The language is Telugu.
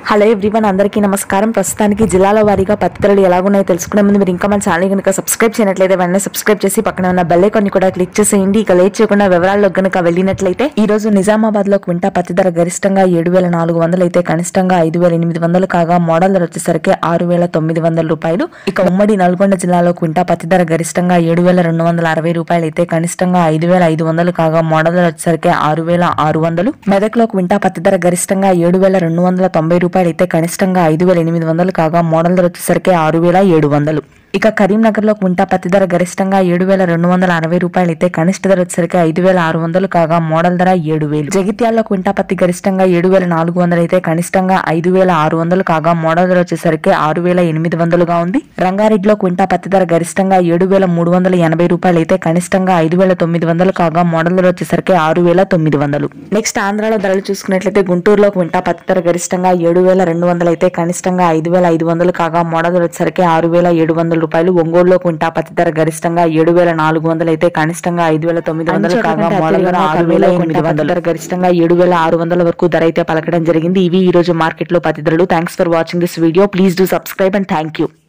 హలో ఎవ్రీవన్ అందరికీ నమస్కారం ప్రస్తుతానికి జిల్లాల వారీగా పత్తి ధరలు ఎలాగున్నాయో తెలుసుకునే ముందు మీరు ఇంకా మన ఛానల్ కనుక సబ్స్క్రైబ్ చేయనట్లయితే వెంటనే సబ్స్క్రైబ్ చేసి పక్కన ఉన్న బెల్ ఐకాన్ ని కూడా క్లిక్ చేసేయండి ఇక లేట్ చేయకుండా వివరాల్లో కనుక వెళ్ళినట్లయితే ఈ రోజు నిజామాబాద్ లో క్వింటా పత్తి ధర గరిష్టంగా ఏడు వేల నాలుగు వందలు అయితే కనిష్టంగా ఐదు వేల ఎనిమిది వందలు కాగా మోడల్ ధర వచ్చేసరికి ఆరు వేల తొమ్మిది వందల రూపాయలు ఇక ఉమ్మడి నల్గొండ జిల్లాలో క్వింటా పత్తి ధర గరిష్టంగా ఏడు వేల రెండు వందల అరవై రూపాయలు అయితే కనిష్టంగా ఐదు వేల ఐదు వందలు కాగా మోడల్ ధర వచ్చేసరికి ఆరు వేల ఆరు వందలు మెదక్లో క్వింటా పత్తి ధర గరిష్టంగా ఏడు వేల రెండు వందల తొంభై రూపాయలు అయితే కనిష్టంగా ఐదు వేల ఎనిమిది వందలు కాగా మోడల్ ధర వచ్చేసరికి ఆరు వేల ఏడు వందలు ఇక కరీంనగర్ లో క్వింటా పత్తి ధర గరిష్టంగా ఏడు వేల రెండు వందల అరవై రూపాయలు అయితే కనిష్ట ధర వచ్చేసరికి ఐదు వేల ఆరు వందలు కాగా మోడల్ ధర ఏడు వేలు జగిత్యాల్లో క్వింటా పత్తి గరిష్టంగా ఏడు వేల నాలుగు వందలు అయితే కనిష్టంగా ఐదు వేల ఆరు వందలు కాగా మోడల్ ధర వచ్చేసరికి ఆరు వేల ఎనిమిది వందలుగా ఉంది రంగారెడ్డిలో క్వింటా పత్తి ధర గరిష్టంగా ఏడు వేల మూడు వందల ఎనభై రూపాయలు అయితే కనిష్టంగా ఐదు వేల తొమ్మిది వందలు కాగా మోడల్ ధర వచ్చేసరికి ఆరు వేల తొమ్మిది వందలు నెక్స్ట్ ఆంధ్రాలో ధరలు చూసుకున్నట్లయితే గుంటూరులో క్వింటా పత్తి ధర గరిష్టంగా ఏడు వేల రెండు వందలు అయితే కనిష్టంగా ఐదు వేల ఐదు వందలు కాగా మోడల్ ధర వచ్చేసరికి ఆరు వేల ఏడు వందల రూపాయలు ఒంగోలులో క్వింటా పత్తి ధర గరిష్టంగా ఏడు వేల నాలుగు వందలు అయితే కనిష్టంగా ఐదు వేల తొమ్మిది వందలు కాగా మోడల్ ధర ఆరు వేల ఎనిమిది వందల ధర గరిష్టంగా ఏడు వేల ఆరు వందల వరకు ధర అయితే పలకడం జరిగింది ఇవి ఈ రోజు మార్కెట్ లో పత్తి ధరలు thanks for watching this video please do subscribe and thank you